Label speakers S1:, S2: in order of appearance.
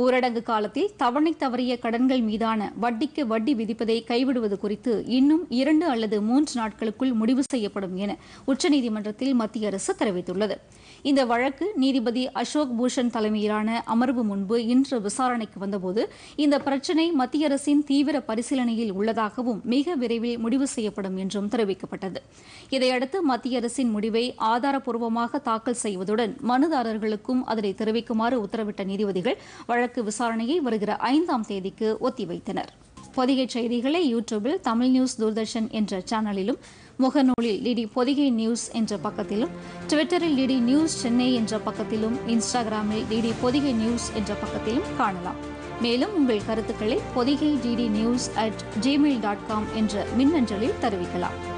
S1: ஊரடங்கு காலத்தில் தவணை தவறிய கடன்கள் மீதான வட்டிக்கு வட்டி விதிப்பதை கைவிடுவது குறித்து இன்னும் இரண்டு அல்லது மூன்று நாட்களுக்குள் முடிவு செய்யப்படும் என உச்சநீதிமன்றத்தில் மத்திய அரசு தெரிவித்துள்ளது இந்த வழக்கு நீதிபதி அசோக் பூஷன் தலைமையிலான அமர்வு முன்பு இன்று விசாரணைக்கு வந்தபோது இந்த பிரச்சினை மத்திய அரசின் தீவிர பரிசீலனையில் உள்ளதாகவும் மிக விரைவில் முடிவு செய்யப்படும் என்றும் தெரிவிக்கப்பட்டது இதையடுத்து மத்திய அரசின் முடிவை ஆதாரப்பூர்வமாக தாக்கல் செய்வதுடன் மனுதாரர்களுக்கும் அதனை தெரிவிக்குமாறு உத்தரவிட்ட நீதிபதிகள் வழக்கு விசாரணையை வருகிற ஐந்தாம் தேதிக்கு ஒத்திவைத்தனர் பொதிகை செய்திகளை யூடியூபில் தமிழ் நியூஸ் தூர்தர்ஷன் என்ற சேனலிலும் முகநூலில் டிடி பொதிகை நியூஸ் என்ற பக்கத்திலும் ட்விட்டரில் டிடி நியூஸ் சென்னை என்ற பக்கத்திலும் இன்ஸ்டாகிராமில் டிடி பொதிகை நியூஸ் என்ற பக்கத்திலும் காணலாம் மேலும் உங்கள் கருத்துக்களை Podhigai DD news at Gmail dot com என்ற மின்னஞ்சலில் தெரிவிக்கலாம்